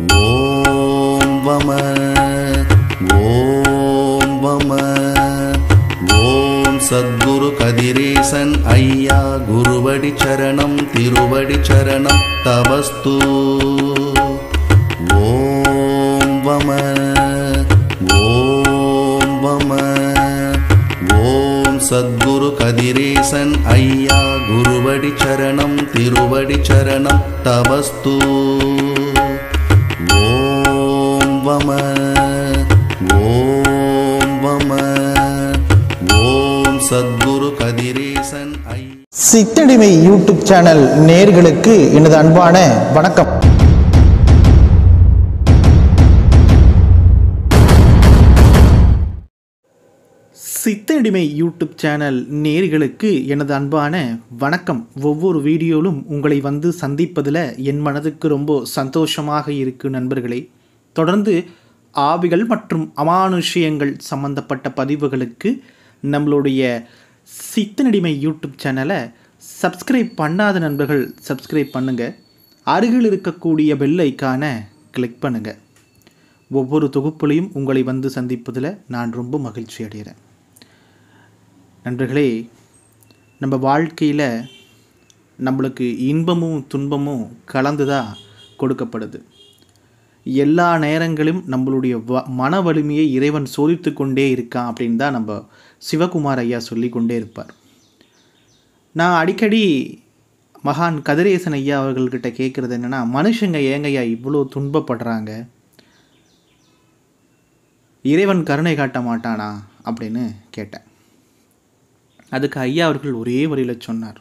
ஓம் வம ஓம் வம ஓம் சத்குரு கதிரேசன் ஐயா குருவடி சரணம் திருவடி சரணம் தவஸ்து ஓம் வம ஓம் வம ஓம் சத்குரு கதிரேசன் ஐயா குருவடி சரணம் திருவடி சரணம் தவஸ்து ஓம் வம ஓம் வம ஓம் சத்குரு கதிரேசன் ஐ சித்தடிமை யூடியூப் சேனல் நேர்களுக்கு எனது அன்பான வணக்கம் சித்தடிமை யூடியூப் சேனல் நேர்களுக்கு எனது அன்பான வணக்கம் ஒவ்வொரு வீடியோவிலும் உங்களை வந்து சந்திப்பதில் என் மனதுக்கு ரொம்ப சந்தோஷமாக இருக்கு நண்பர்களே தொடர்ந்து ஆவிகள் மற்றும் அமானுஷ்யங்கள் சம்பந்தப்பட்ட பதிவுகளுக்கு நம்மளுடைய சித்தனடிமை யூடியூப் சேனலை சப்ஸ்கிரைப் பண்ணாத நண்பர்கள் சப்ஸ்கிரைப் பண்ணுங்கள் அருகில் இருக்கக்கூடிய பெல் ஐக்கானை கிளிக் பண்ணுங்கள் ஒவ்வொரு தொகுப்புலையும் உங்களை வந்து சந்திப்பதில் நான் ரொம்ப மகிழ்ச்சி அடைகிறேன் நண்பர்களே நம்ம வாழ்க்கையில் நம்மளுக்கு இன்பமும் துன்பமும் கலந்து தான் கொடுக்கப்படுது எல்லா நேரங்களும் நம்மளுடைய வ மன வலிமையை இறைவன் சோதித்து கொண்டே இருக்கான் அப்படின்னு தான் நம்ம சிவகுமார் ஐயா சொல்லி கொண்டே இருப்பார் நான் அடிக்கடி மகான் கதிரேசன் ஐயா அவர்கள்கிட்ட கேட்குறது என்னென்னா மனுஷங்க ஏங்கய்யா இவ்வளோ துன்பப்படுறாங்க இறைவன் கருணை காட்ட மாட்டானா அப்படின்னு கேட்டேன் அதுக்கு ஐயா அவர்கள் ஒரே வரியில் சொன்னார்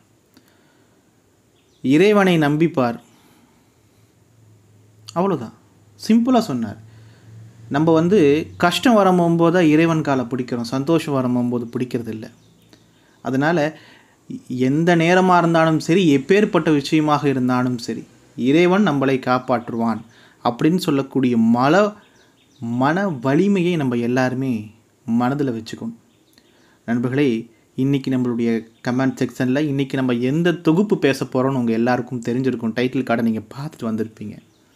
இறைவனை நம்பிப்பார் அவ்வளோதான் சிம்பிளாக சொன்னார் நம்ம வந்து கஷ்டம் வரும்போது தான் இறைவன் காலை பிடிக்கிறோம் சந்தோஷம் வரும்போது பிடிக்கிறது இல்லை அதனால் எந்த நேரமாக இருந்தாலும் சரி எப்பேற்பட்ட விஷயமாக இருந்தாலும் சரி இறைவன் நம்மளை காப்பாற்றுவான் அப்படின்னு சொல்லக்கூடிய மல மன வலிமையை நம்ம எல்லாருமே மனதில் வச்சுக்கணும் நண்பர்களே இன்றைக்கி நம்மளுடைய கமெண்ட் செக்ஷனில் இன்றைக்கி நம்ம எந்த தொகுப்பு பேச போகிறோம்னு உங்கள் எல்லாருக்கும் தெரிஞ்சிருக்கும் டைட்டில் கார்டை நீங்கள் பார்த்துட்டு வந்திருப்பீங்க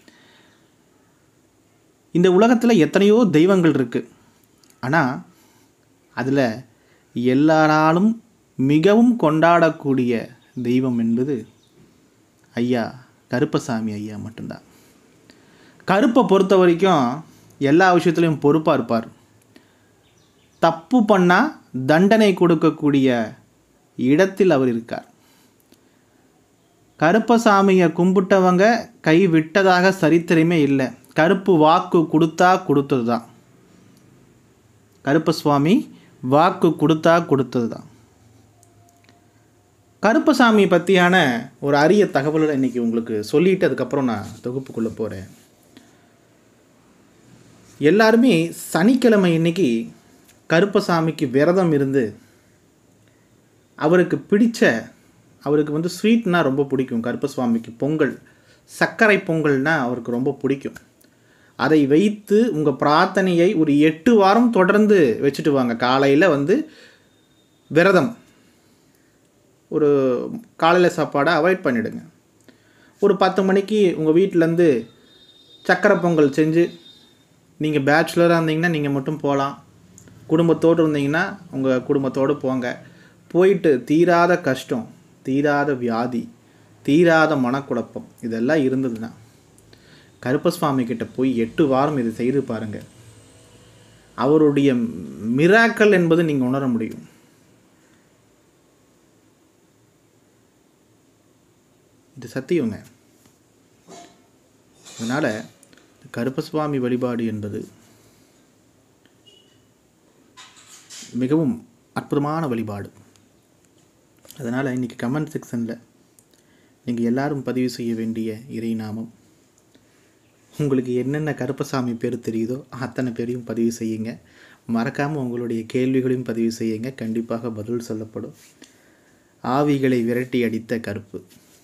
இந்த உலகத்தில் எத்தனையோ தெய்வங்கள் இருக்குது ஆனால் அதில் எல்லாராலும் மிகவும் கொண்டாடக்கூடிய தெய்வம் என்பது ஐயா கருப்பசாமி ஐயா மட்டும்தான் கருப்பை பொறுத்த வரைக்கும் எல்லா விஷயத்துலையும் பொறுப்பாக இருப்பார் தப்பு பண்ணால் தண்டனை கொடுக்கக்கூடிய இடத்தில் அவர் இருக்கார் கருப்பசாமியை கும்பிட்டவங்க கை விட்டதாக சரித்திரமே இல்லை கருப்பு வாக்கு கொடுத்தா கொடுத்தது தான் கருப்பசுவாமி வாக்கு கொடுத்தா கொடுத்தது தான் கருப்பசாமி பற்றியான ஒரு அரிய தகவலை இன்றைக்கி உங்களுக்கு சொல்லிட்டு அதுக்கப்புறம் நான் தொகுப்புக்குள்ளே போகிறேன் எல்லாருமே சனிக்கிழமை இன்னைக்கு கருப்பசாமிக்கு விரதம் இருந்து அவருக்கு பிடிச்ச அவருக்கு வந்து ஸ்வீட்னா ரொம்ப பிடிக்கும் கருப்பசுவாமிக்கு பொங்கல் சர்க்கரை பொங்கல்னா அவருக்கு ரொம்ப பிடிக்கும் அதை வைத்து உங்கள் பிரார்த்தனையை ஒரு எட்டு வாரம் தொடர்ந்து வச்சுட்டு வாங்க காலையில் வந்து விரதம் ஒரு காலையில் சாப்பாடை அவாய்ட் பண்ணிவிடுங்க ஒரு பத்து மணிக்கு உங்கள் வீட்டிலேருந்து சக்கரை பொங்கல் செஞ்சு நீங்கள் பேச்சுலராக இருந்தீங்கன்னா நீங்கள் மட்டும் போகலாம் குடும்பத்தோடு இருந்தீங்கன்னா உங்கள் குடும்பத்தோடு போங்க போயிட்டு தீராத கஷ்டம் தீராத வியாதி தீராத மனக்குழப்பம் இதெல்லாம் இருந்ததுன்னா கருப்பசுவாமி கிட்ட போய் எட்டு வாரம் இதை செய்து பாருங்கள் அவருடைய மிராக்கள் என்பது நீங்கள் உணர முடியும் இது சத்தியங்க அதனால் கருப்பசுவாமி வழிபாடு என்பது மிகவும் அற்புதமான வழிபாடு அதனால் இன்றைக்கி கமெண்ட் செக்ஷனில் நீங்கள் எல்லாரும் பதிவு செய்ய வேண்டிய இறைநாமம் உங்களுக்கு என்னென்ன கருப்பசாமி பேர் தெரியுதோ அத்தனை பேரையும் பதிவு செய்யுங்க மறக்காமல் உங்களுடைய கேள்விகளையும் பதிவு செய்யுங்க கண்டிப்பாக பதில் சொல்லப்படும் ஆவிகளை விரட்டி அடித்த கருப்பு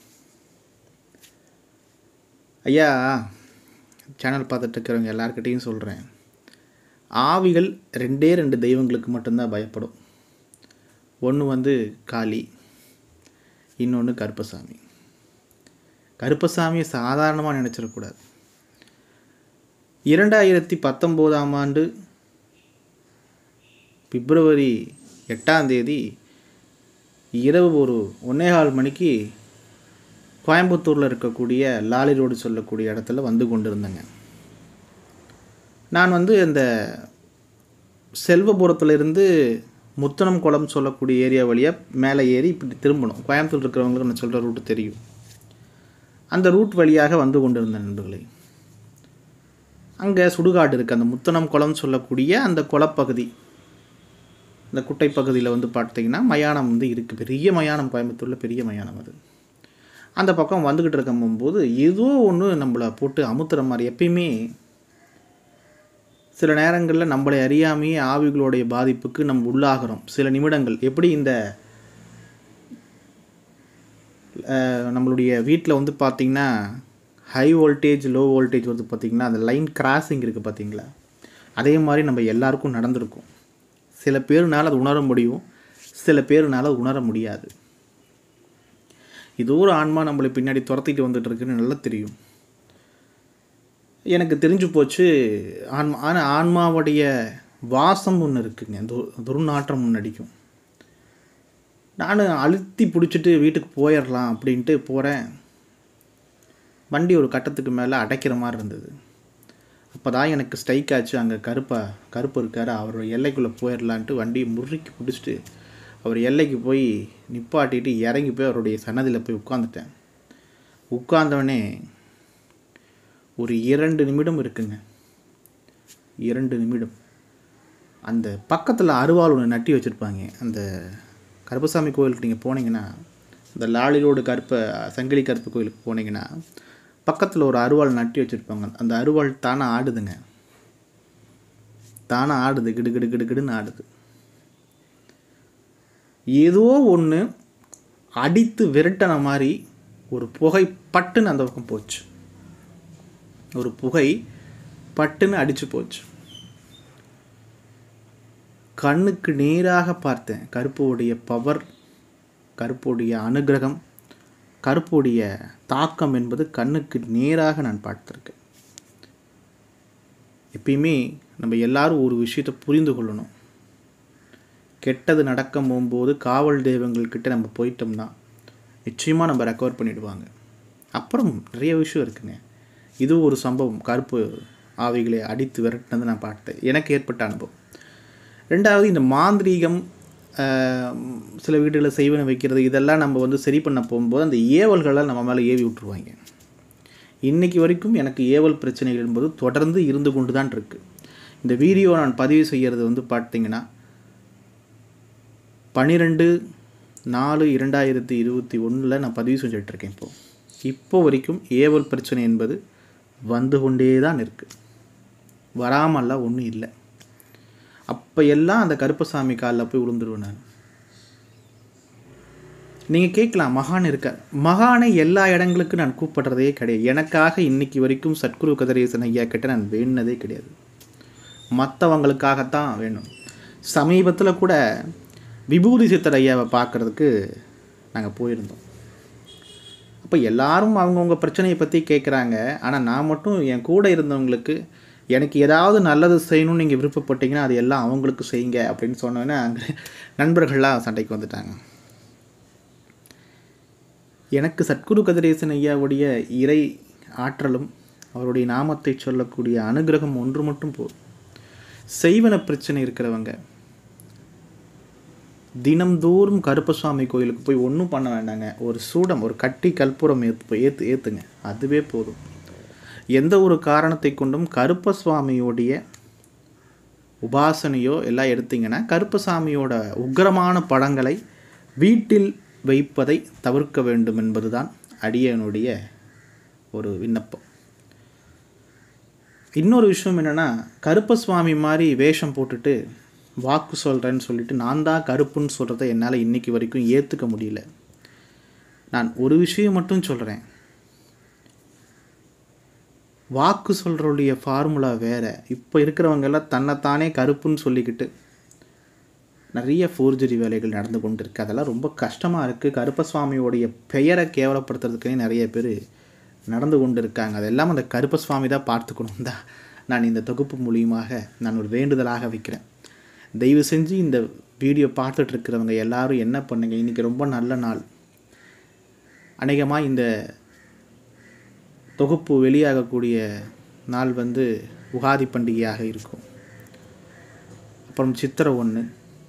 ஐயா சேனல் பார்த்துட்டு இருக்கிறவங்க எல்லாருக்கிட்டேயும் சொல்கிறேன் ஆவிகள் ரெண்டே ரெண்டு தெய்வங்களுக்கு மட்டும்தான் பயப்படும் ஒன்று வந்து காளி இன்னொன்று கருப்பசாமி கருப்பசாமியை சாதாரணமாக நினச்சிடக்கூடாது இரண்டாயிரத்தி பத்தொம்போதாம் ஆண்டு பிப்ரவரி எட்டாம் தேதி இரவு ஒரு ஒன்னேகால் மணிக்கு கோயம்புத்தூரில் இருக்கக்கூடிய லாலி ரோடு சொல்லக்கூடிய இடத்துல வந்து கொண்டிருந்தேங்க நான் வந்து அந்த செல்வபுரத்துலேருந்து முத்தனம் குளம் சொல்லக்கூடிய ஏரியா வழியாக மேலே ஏறி இப்படி திரும்பணும் கோயம்புத்தூர் இருக்கிறவங்களுக்கு நான் சொல்கிற ரூட்டு தெரியும் அந்த ரூட் வழியாக வந்து கொண்டிருந்த நண்பர்களே அங்கே சுடுகாடு இருக்குது அந்த முத்தனம் குளம் சொல்லக்கூடிய அந்த குளப்பகுதி இந்த குட்டை பகுதியில் வந்து பார்த்தீங்கன்னா மயானம் வந்து இருக்குது பெரிய மயானம் கோயம்புத்தூரில் பெரிய மயானம் அது அந்த பக்கம் வந்துக்கிட்டு இருக்கும்போது ஏதோ ஒன்று நம்மளை போட்டு அமுத்துற மாதிரி எப்பயுமே சில நேரங்களில் நம்மளை அறியாமையே ஆவிகளுடைய பாதிப்புக்கு நம்ம உள்ளாகிறோம் சில நிமிடங்கள் எப்படி இந்த அஹ், நம்மளுடைய வீட்டில் வந்து பார்த்திங்கன்னா ஹை வோல்டேஜ் லோ வோல்டேஜ் வந்து பார்த்திங்கன்னா அந்த லைன் கிராசிங் இருக்குது பார்த்தீங்களா அதே மாதிரி நம்ம எல்லாருக்கும் நடந்திருக்கும் சில பேருனால அது உணர முடியும் சில பேருனால அது உணர முடியாது இது ஒரு ஆன்மா நம்மளை பின்னாடி துரத்திட்டு வந்துட்டு இருக்குன்னு நல்லா தெரியும் எனக்கு தெரிஞ்சு போச்சு ஆன்மா ஆனால் ஆன்மாவுடைய வாசம் ஒன்று இருக்குங்க து துர்நாற்றம் ஒன்று அடிக்கும் நான் அழுத்தி பிடிச்சிட்டு வீட்டுக்கு போயிடலாம் அப்படின்ட்டு போகிறேன் வண்டி ஒரு கட்டத்துக்கு மேலே அடைக்கிற மாதிரி இருந்தது அப்போ தான் எனக்கு ஸ்ட்ரைக் ஆச்சு அங்கே கருப்பா கருப்பு இருக்கார் அவர் எல்லைக்குள்ளே போயிடலான்ட்டு வண்டியை முறுக்கி பிடிச்சிட்டு அவர் எல்லைக்கு போய் நிப்பாட்டிட்டு இறங்கி போய் அவருடைய சன்னதியில் போய் உட்காந்துட்டேன் உட்கார்ந்தவனே ஒரு இரண்டு நிமிடம் இருக்குங்க இரண்டு நிமிடம் அந்த பக்கத்தில் அருவாள் ஒன்று நட்டி வச்சுருப்பாங்க அந்த கருப்பசாமி கோயிலுக்கு நீங்கள் போனீங்கன்னா இந்த லாலி ரோடு கருப்ப சங்கிலி கருப்பு கோயிலுக்கு போனீங்கன்னா பக்கத்தில் ஒரு அருவாள் நட்டி வச்சுருப்பாங்க அந்த அருவாள் தானே ஆடுதுங்க தானே ஆடுது கிடு கிடு கிடு கிடுன்னு ஆடுது ஏதோ ஒன்று அடித்து விரட்டின மாதிரி ஒரு புகை பட்டுன்னு அந்த பக்கம் போச்சு ஒரு புகை பட்டுன்னு அடிச்சு போச்சு கண்ணுக்கு நேராக பார்த்தேன் கருப்புடைய பவர் கருப்புடைய அனுகிரகம் கருப்புடைய தாக்கம் என்பது கண்ணுக்கு நேராக நான் பார்த்துருக்கேன் எப்பயுமே நம்ம எல்லாரும் ஒரு விஷயத்தை புரிந்து கொள்ளணும் கெட்டது நடக்க போகும்போது காவல் தெய்வங்கள்கிட்ட நம்ம போயிட்டோம்னா நிச்சயமாக நம்ம ரெக்கவர் பண்ணிடுவாங்க அப்புறம் நிறைய விஷயம் இருக்குங்க இது ஒரு சம்பவம் கருப்பு ஆவிகளை அடித்து விரட்டினது நான் பார்த்தேன் எனக்கு ஏற்பட்ட அனுபவம் ரெண்டாவது இந்த மாந்திரீகம் ஆஹ், சில வீடுகளில் செய்வன வைக்கிறது இதெல்லாம் நம்ம வந்து சரி பண்ண போகும்போது அந்த ஏவல்களை நம்ம மேலே ஏவி விட்டுருவாங்க இன்னைக்கு வரைக்கும் எனக்கு ஏவல் பிரச்சனைகள் என்பது தொடர்ந்து இருந்து கொண்டு தான் இருக்குது இந்த வீடியோ நான் பதிவு செய்கிறது வந்து பார்த்தீங்கன்னா பன்னிரெண்டு நாலு இரண்டாயிரத்தி இருபத்தி ஒன்றில் நான் பதிவு செஞ்சுட்டு இருக்கேன் இப்போ இப்போ வரைக்கும் ஏவல் பிரச்சனை என்பது வந்து கொண்டே தான் இருக்குது வராமல்லாம் ஒன்றும் இல்லை அப்போ எல்லாம் அந்த கருப்பசாமி காலில் போய் விழுந்துருவேன் நான் நீங்கள் கேட்கலாம் மகான் இருக்கார் மகானை எல்லா இடங்களுக்கும் நான் கூப்பிடுறதே கிடையாது எனக்காக இன்னைக்கு வரைக்கும் சத்குரு கதிரேசன் ஐயா கிட்ட நான் வேணுனதே கிடையாது மற்றவங்களுக்காகத்தான் வேணும் சமீபத்தில் கூட விபூதி சித்தர் ஐயாவை பார்க்குறதுக்கு நாங்கள் போயிருந்தோம் அப்போ எல்லாரும் அவங்கவுங்க பிரச்சனையை பற்றி கேட்குறாங்க ஆனால் நான் மட்டும் என் கூட இருந்தவங்களுக்கு எனக்கு ஏதாவது நல்லது செய்யணும்னு நீங்கள் விருப்பப்பட்டீங்கன்னா அது எல்லாம் அவங்களுக்கு செய்யுங்க அப்படின்னு சொன்னோன்னே அங்கே நண்பர்கள்லாம் சண்டைக்கு வந்துட்டாங்க எனக்கு சத்குரு கதிரேசன் ஐயாவுடைய இறை ஆற்றலும் அவருடைய நாமத்தை சொல்லக்கூடிய அனுகிரகம் ஒன்று மட்டும் போதும் செய்வன பிரச்சனை இருக்கிறவங்க தினம்தோறும் கருப்பசாமி கோயிலுக்கு போய் ஒன்றும் பண்ண வேண்டாங்க ஒரு சூடம் ஒரு கட்டி கற்பூரம் ஏத்து ஏத்து ஏற்றுங்க அதுவே போதும் எந்த ஒரு காரணத்தை கொண்டும் கருப்பசுவாமியோடைய உபாசனையோ எல்லாம் எடுத்தீங்கன்னா கருப்பசாமியோட உக்கிரமான படங்களை வீட்டில் வைப்பதை தவிர்க்க வேண்டும் என்பதுதான் அடியனுடைய ஒரு விண்ணப்பம் இன்னொரு விஷயம் என்னென்னா கருப்பசுவாமி மாதிரி வேஷம் போட்டுட்டு வாக்கு சொல்கிறேன்னு சொல்லிட்டு நான் தான் கருப்புன்னு சொல்கிறத என்னால் இன்னைக்கு வரைக்கும் ஏற்றுக்க முடியல நான் ஒரு விஷயம் மட்டும் சொல்கிறேன் வாக்கு சொல்கிறவுடைய ஃபார்முலா வேறு இப்போ இருக்கிறவங்க எல்லாம் தன்னைத்தானே கருப்புன்னு சொல்லிக்கிட்டு நிறைய ஃபோர்ஜரி வேலைகள் நடந்து கொண்டு இருக்கு அதெல்லாம் ரொம்ப கஷ்டமாக இருக்குது கருப்பசுவாமியோடைய பெயரை கேவலப்படுத்துறதுக்குனே நிறைய பேர் நடந்து கொண்டு இருக்காங்க அதெல்லாம் அந்த கருப்பசுவாமி தான் பார்த்துக்கணும் தான் நான் இந்த தொகுப்பு மூலியமாக நான் ஒரு வேண்டுதலாக வைக்கிறேன் தயவு செஞ்சு இந்த வீடியோ பார்த்துட்டு இருக்கிறவங்க எல்லாரும் என்ன பண்ணுங்க இன்றைக்கி ரொம்ப நல்ல நாள் அநேகமாக இந்த தொகுப்பு வெளியாகக்கூடிய நாள் வந்து உகாதி பண்டிகையாக இருக்கும் அப்புறம் சித்திரை ஒன்று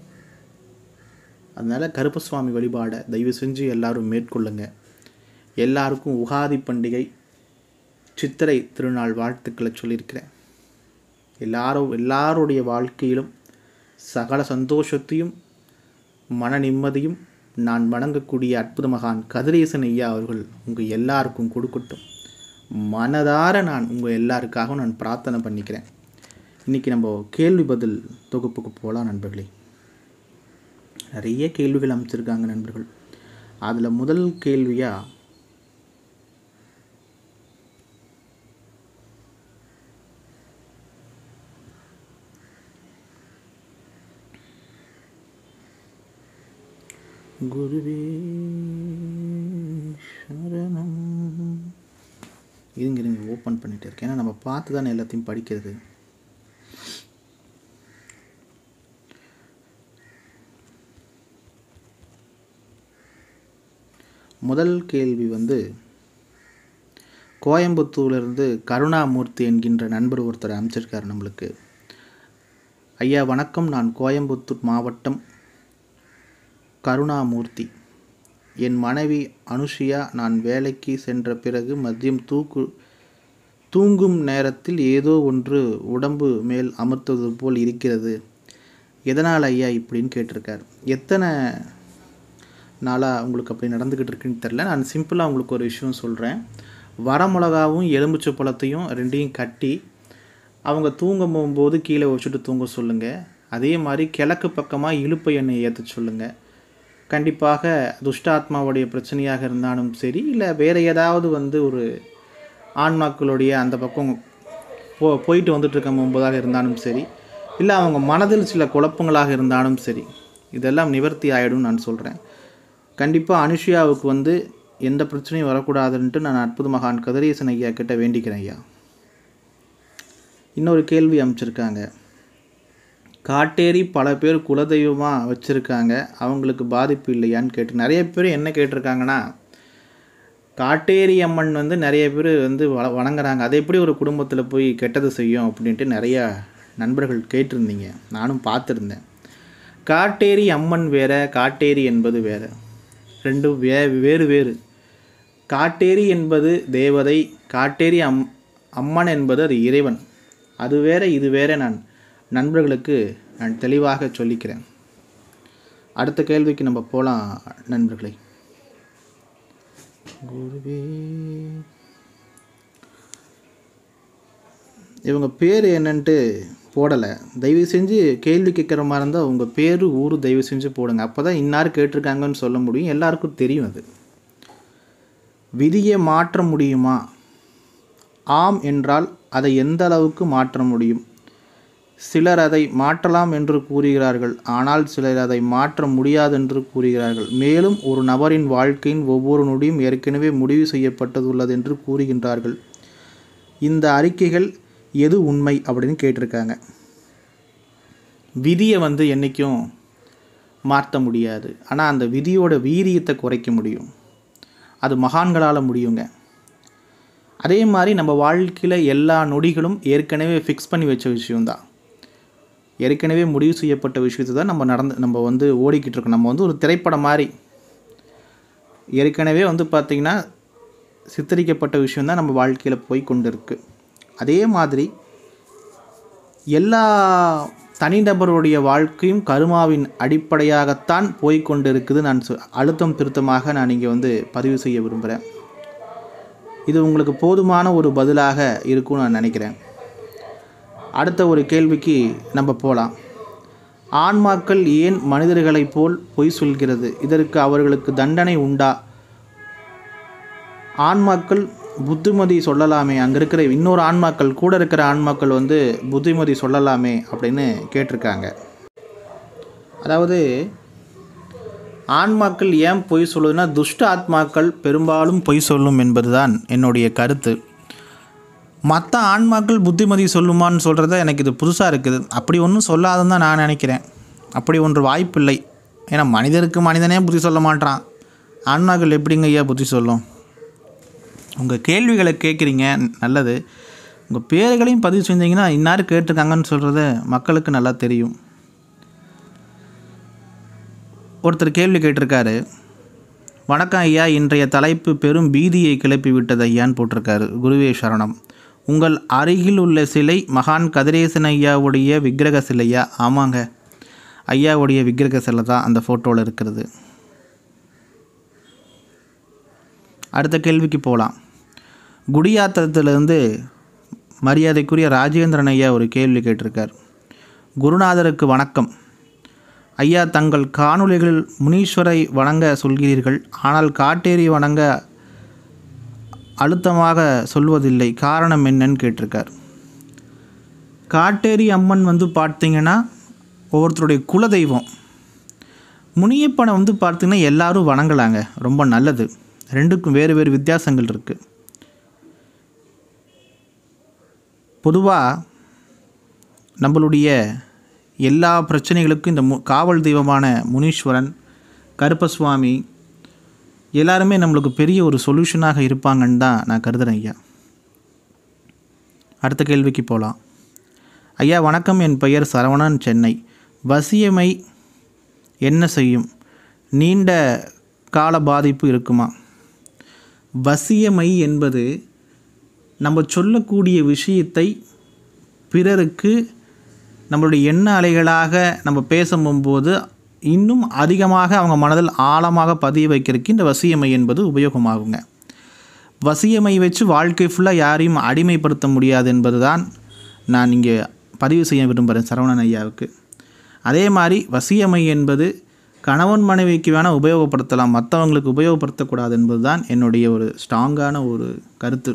அதனால் கருப்பசுவாமி வழிபாடை தயவு செஞ்சு எல்லாரும் மேற்கொள்ளுங்க எல்லாருக்கும் உகாதி பண்டிகை சித்திரை திருநாள் வாழ்த்துக்களை சொல்லியிருக்கிறேன் எல்லாரும் எல்லாருடைய வாழ்க்கையிலும் சகல சந்தோஷத்தையும் மன நிம்மதியும் நான் வணங்கக்கூடிய அற்புத மகான் கதிரேசன் ஐயா அவர்கள் உங்கள் எல்லாருக்கும் கொடுக்கட்டும் மனதார நான் உங்கள் எல்லாருக்காகவும் நான் பிரார்த்தனை பண்ணிக்கிறேன் இன்றைக்கி நம்ம கேள்வி பதில் தொகுப்புக்கு போகலாம் நண்பர்களே நிறைய கேள்விகள் அமைச்சிருக்காங்க நண்பர்கள் அதில் முதல் கேள்வியாக குருவே சரணம் இருங்க இருங்க ஓப்பன் பண்ணிட்டு இருக்கேன் ஏன்னா நம்ம பார்த்து தானே எல்லாத்தையும் படிக்கிறது முதல் கேள்வி வந்து கோயம்புத்தூர்லேருந்து கருணாமூர்த்தி என்கின்ற நண்பர் ஒருத்தர் அமைச்சிருக்கார் நம்மளுக்கு ஐயா வணக்கம் நான் கோயம்புத்தூர் மாவட்டம் கருணாமூர்த்தி என் மனைவி அனுஷியா நான் வேலைக்கு சென்ற பிறகு மதியம் தூக்கு தூங்கும் நேரத்தில் ஏதோ ஒன்று உடம்பு மேல் அமர்த்துவது போல் இருக்கிறது எதனால் ஐயா இப்படின்னு கேட்டிருக்கார் எத்தனை நாளாக உங்களுக்கு அப்படி நடந்துக்கிட்டு இருக்குன்னு தெரில நான் சிம்பிளாக உங்களுக்கு ஒரு விஷயம் சொல்கிறேன் வரமிளகாவும் எலுமிச்சை பழத்தையும் ரெண்டையும் கட்டி அவங்க தூங்க போகும்போது கீழே வச்சுட்டு தூங்க சொல்லுங்கள் அதே மாதிரி கிழக்கு பக்கமாக இழுப்பை எண்ணெய் ஏற்ற சொல்லுங்கள் கண்டிப்பாக துஷ்டாத்மாவுடைய பிரச்சனையாக இருந்தாலும் சரி இல்லை வேறு ஏதாவது வந்து ஒரு ஆன்மாக்களுடைய அந்த பக்கம் போ போயிட்டு வந்துட்டு இருக்க போகும்போதாக இருந்தாலும் சரி இல்லை அவங்க மனதில் சில குழப்பங்களாக இருந்தாலும் சரி இதெல்லாம் நிவர்த்தி ஆகிடும் நான் சொல்கிறேன் கண்டிப்பாக அனுஷியாவுக்கு வந்து எந்த பிரச்சனையும் வரக்கூடாதுன்ட்டு நான் அற்புத மகான் கதிரேசன் ஐயா கிட்ட வேண்டிக்கிறேன் ஐயா இன்னொரு கேள்வி அமைச்சிருக்காங்க காட்டேரி பல பேர் குலதெய்வமாக வச்சுருக்காங்க அவங்களுக்கு பாதிப்பு இல்லையான்னு கேட்டு நிறைய பேர் என்ன கேட்டிருக்காங்கன்னா காட்டேரி அம்மன் வந்து நிறைய பேர் வந்து வ வணங்குறாங்க அது எப்படி ஒரு குடும்பத்தில் போய் கெட்டது செய்யும் அப்படின்ட்டு நிறையா நண்பர்கள் கேட்டிருந்தீங்க நானும் பார்த்துருந்தேன் காட்டேரி அம்மன் வேற காட்டேரி என்பது வேற ரெண்டும் வே வேறு வேறு காட்டேரி என்பது தேவதை காட்டேரி அம் அம்மன் என்பது அது இறைவன் அது வேற இது வேற நான் நண்பர்களுக்கு நான் தெளிவாக சொல்லிக்கிறேன் அடுத்த கேள்விக்கு நம்ம போகலாம் நண்பர்களே குருவே இவங்க பேர் என்னன்ட்டு போடலை தயவு செஞ்சு கேள்வி கேட்குற மாதிரி இருந்தால் உங்கள் பேர் ஊர் தயவு செஞ்சு போடுங்க அப்போ தான் இன்னார் கேட்டிருக்காங்கன்னு சொல்ல முடியும் எல்லாருக்கும் தெரியும் அது விதியை மாற்ற முடியுமா ஆம் என்றால் அதை எந்த அளவுக்கு மாற்ற முடியும் சிலர் அதை மாற்றலாம் என்று கூறுகிறார்கள் ஆனால் சிலர் அதை மாற்ற முடியாது என்று கூறுகிறார்கள் மேலும் ஒரு நபரின் வாழ்க்கையின் ஒவ்வொரு நொடியும் ஏற்கனவே முடிவு செய்யப்பட்டதுள்ளது என்று கூறுகின்றார்கள் இந்த அறிக்கைகள் எது உண்மை அப்படின்னு கேட்டிருக்காங்க விதியை வந்து என்றைக்கும் மாற்ற முடியாது ஆனால் அந்த விதியோட வீரியத்தை குறைக்க முடியும் அது மகான்களால் முடியுங்க அதே மாதிரி நம்ம வாழ்க்கையில் எல்லா நொடிகளும் ஏற்கனவே ஃபிக்ஸ் பண்ணி வச்ச விஷயம்தான் ஏற்கனவே முடிவு செய்யப்பட்ட விஷயத்தை தான் நம்ம நடந்து நம்ம வந்து ஓடிக்கிட்டு இருக்கோம் நம்ம வந்து ஒரு திரைப்படம் மாதிரி ஏற்கனவே வந்து பார்த்திங்கன்னா சித்தரிக்கப்பட்ட விஷயம்தான் நம்ம வாழ்க்கையில் போய் கொண்டு இருக்கு அதே மாதிரி எல்லா தனிநபருடைய வாழ்க்கையும் கருமாவின் அடிப்படையாகத்தான் போய் கொண்டு இருக்குது நான் சொ- அழுத்தம் திருத்தமாக நான் இங்கே வந்து பதிவு செய்ய விரும்புகிறேன் இது உங்களுக்கு போதுமான ஒரு பதிலாக இருக்கும்னு நான் நினைக்கிறேன் அடுத்த ஒரு கேள்விக்கு நம்ம போகலாம் ஆன்மாக்கள் ஏன் மனிதர்களைப் போல் பொய் சொல்கிறது இதற்கு அவர்களுக்கு தண்டனை உண்டா ஆன்மாக்கள் புத்திமதி சொல்லலாமே அங்கே இருக்கிற இன்னொரு ஆன்மாக்கள் கூட இருக்கிற ஆன்மாக்கள் வந்து புத்திமதி சொல்லலாமே அப்படின்னு கேட்டிருக்காங்க அதாவது ஆன்மாக்கள் ஏன் பொய் சொல்லுதுன்னா துஷ்ட ஆத்மாக்கள் பெரும்பாலும் பொய் சொல்லும் என்பதுதான் என்னுடைய கருத்து மற்ற ஆன்மாக்கள் புத்திமதி சொல்லுமான்னு சொல்கிறத எனக்கு இது புதுசாக இருக்குது அப்படி ஒன்றும் சொல்லாதுன்னு தான் நான் நினைக்கிறேன் அப்படி ஒன்று வாய்ப்பில்லை ஏன்னா மனிதருக்கு மனிதனே புத்தி சொல்ல மாட்டான் ஆன்மாக்கள் எப்படிங்க ஐயா புத்தி சொல்லும் உங்கள் கேள்விகளை கேட்குறீங்க நல்லது உங்கள் பேர்களையும் பதிவு செஞ்சீங்கன்னா இன்னார் கேட்டிருக்காங்கன்னு சொல்கிறது மக்களுக்கு நல்லா தெரியும் ஒருத்தர் கேள்வி கேட்டிருக்காரு வணக்கம் ஐயா இன்றைய தலைப்பு பெரும் பீதியை கிளப்பி விட்டது ஐயான்னு போட்டிருக்காரு குருவே சரணம் உங்கள் அருகில் உள்ள சிலை மகான் கதிரேசன் ஐயாவுடைய விக்கிரக சிலையா ஆமாங்க ஐயாவுடைய விக்கிரக சிலை தான் அந்த ஃபோட்டோவில் இருக்கிறது அடுத்த கேள்விக்கு போகலாம் குடியாத்தத்திலிருந்து மரியாதைக்குரிய ராஜேந்திரன் ஐயா ஒரு கேள்வி கேட்டிருக்கார் குருநாதருக்கு வணக்கம் ஐயா தங்கள் காணொளிகளில் முனீஸ்வரை வணங்க சொல்கிறீர்கள் ஆனால் காட்டேரி வணங்க அழுத்தமாக சொல்வதில்லை காரணம் என்னன்னு கேட்டிருக்கார் காட்டேரி அம்மன் வந்து பார்த்தீங்கன்னா ஒவ்வொருத்தருடைய குலதெய்வம் முனியப்பனை வந்து பார்த்தீங்கன்னா எல்லாரும் வணங்கலாங்க ரொம்ப நல்லது ரெண்டுக்கும் வேறு வேறு வித்தியாசங்கள் இருக்குது பொதுவாக நம்மளுடைய எல்லா பிரச்சனைகளுக்கும் இந்த மு காவல் தெய்வமான முனீஸ்வரன் கருப்பசுவாமி எல்லாருமே நம்மளுக்கு பெரிய ஒரு சொல்யூஷனாக இருப்பாங்கன்னு தான் நான் கருதுறேன் ஐயா அடுத்த கேள்விக்கு போகலாம் ஐயா வணக்கம் என் பெயர் சரவணன் சென்னை வசியமை என்ன செய்யும் நீண்ட கால பாதிப்பு இருக்குமா வசியமை என்பது நம்ம சொல்லக்கூடிய விஷயத்தை பிறருக்கு நம்மளுடைய எண்ண அலைகளாக நம்ம பேசும்போது இன்னும் அதிகமாக அவங்க மனதில் ஆழமாக பதிய வைக்கிறதுக்கு இந்த வசியமை என்பது உபயோகமாகுங்க வசியமை வச்சு வாழ்க்கை ஃபுல்லாக யாரையும் அடிமைப்படுத்த முடியாது என்பது தான் நான் இங்கே பதிவு செய்ய விரும்புகிறேன் சரவணன் ஐயாவுக்கு அதே மாதிரி வசியமை என்பது கணவன் மனைவிக்கு வேணால் உபயோகப்படுத்தலாம் மற்றவங்களுக்கு உபயோகப்படுத்தக்கூடாது என்பது தான் என்னுடைய ஒரு ஸ்ட்ராங்கான ஒரு கருத்து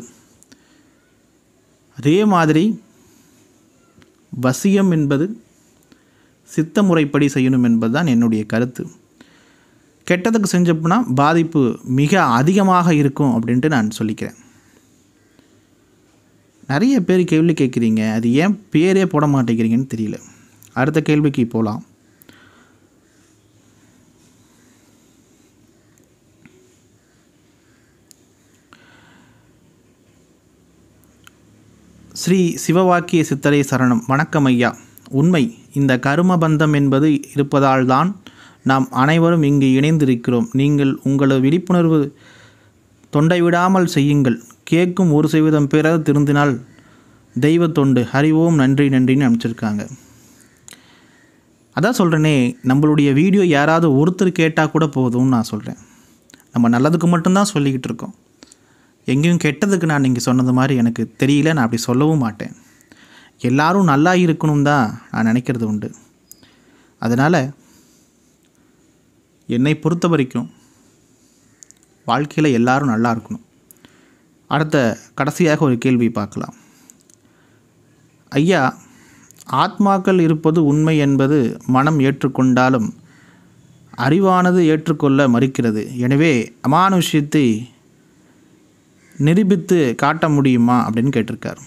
அதே மாதிரி வசியம் என்பது சித்த முறைப்படி செய்யணும் என்பது தான் என்னுடைய கருத்து கெட்டதுக்கு செஞ்சப்போனா பாதிப்பு மிக அதிகமாக இருக்கும் அப்படின்ட்டு நான் சொல்லிக்கிறேன் நிறைய பேர் கேள்வி கேட்குறீங்க அது ஏன் பேரே போட மாட்டேங்கிறீங்கன்னு தெரியல அடுத்த கேள்விக்கு போகலாம் ஸ்ரீ சிவவாக்கிய சித்தரை சரணம் வணக்கம் ஐயா உண்மை இந்த கரும பந்தம் என்பது இருப்பதால் தான் நாம் அனைவரும் இங்கு இணைந்திருக்கிறோம் நீங்கள் உங்களது விழிப்புணர்வு தொண்டை விடாமல் செய்யுங்கள் கேட்கும் ஒரு சதவீதம் பேராவது திருந்தினால் தெய்வ தொண்டு ஹரிவோம் நன்றி நன்றின்னு அனுப்பிச்சிருக்காங்க அதான் சொல்கிறேனே நம்மளுடைய வீடியோ யாராவது ஒருத்தர் கேட்டால் கூட போதும்னு நான் சொல்கிறேன் நம்ம நல்லதுக்கு மட்டும்தான் சொல்லிக்கிட்டு இருக்கோம் எங்கேயும் கெட்டதுக்கு நான் நீங்கள் சொன்னது மாதிரி எனக்கு தெரியல நான் அப்படி சொல்லவும் மாட்டேன் எல்லாரும் நல்லா இருக்கணும் தான் நான் நினைக்கிறது உண்டு அதனால் என்னை பொறுத்த வரைக்கும் வாழ்க்கையில் எல்லாரும் நல்லா இருக்கணும் அடுத்த கடைசியாக ஒரு கேள்வி பார்க்கலாம் ஐயா ஆத்மாக்கள் இருப்பது உண்மை என்பது மனம் ஏற்றுக்கொண்டாலும் அறிவானது ஏற்றுக்கொள்ள மறுக்கிறது எனவே அமானுஷ்யத்தை நிரூபித்து காட்ட முடியுமா அப்படின்னு கேட்டிருக்கார்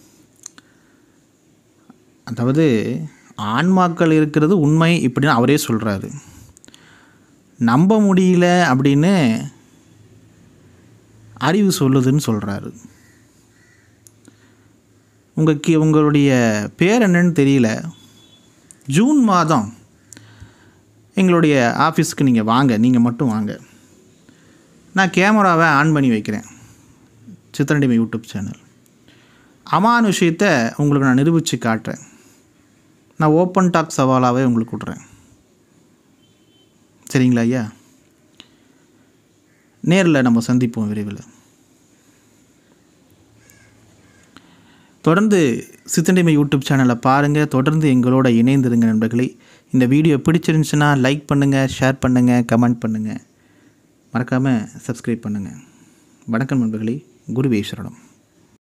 அதாவது ஆன்மாக்கள் இருக்கிறது உண்மை இப்படின்னு அவரே சொல்கிறாரு நம்ப முடியல அப்படின்னு அறிவு சொல்லுதுன்னு சொல்கிறாரு உங்கள் கி உங்களுடைய பேர் என்னன்னு தெரியல ஜூன் மாதம் எங்களுடைய ஆஃபீஸ்க்கு நீங்கள் வாங்க நீங்கள் மட்டும் வாங்க நான் கேமராவை ஆன் பண்ணி வைக்கிறேன் சித்திரண்டிமை யூடியூப் சேனல் அமானுஷயத்தை உங்களுக்கு நான் நிரூபித்து காட்டுறேன் நான் ஓப்பன் டாக் சவாலாகவே உங்களுக்கு விட்றேன் சரிங்களா ஐயா நேரில் நம்ம சந்திப்போம் விரைவில் தொடர்ந்து சித்தண்டிமை யூடியூப் சேனலை பாருங்கள் தொடர்ந்து எங்களோட இணைந்திருங்க நண்பர்களே இந்த வீடியோ பிடிச்சிருந்துச்சுன்னா லைக் பண்ணுங்கள் ஷேர் பண்ணுங்கள் கமெண்ட் பண்ணுங்கள் மறக்காமல் சப்ஸ்கிரைப் பண்ணுங்கள் வணக்கம் நண்பர்களே குருவேஸ்வரணம்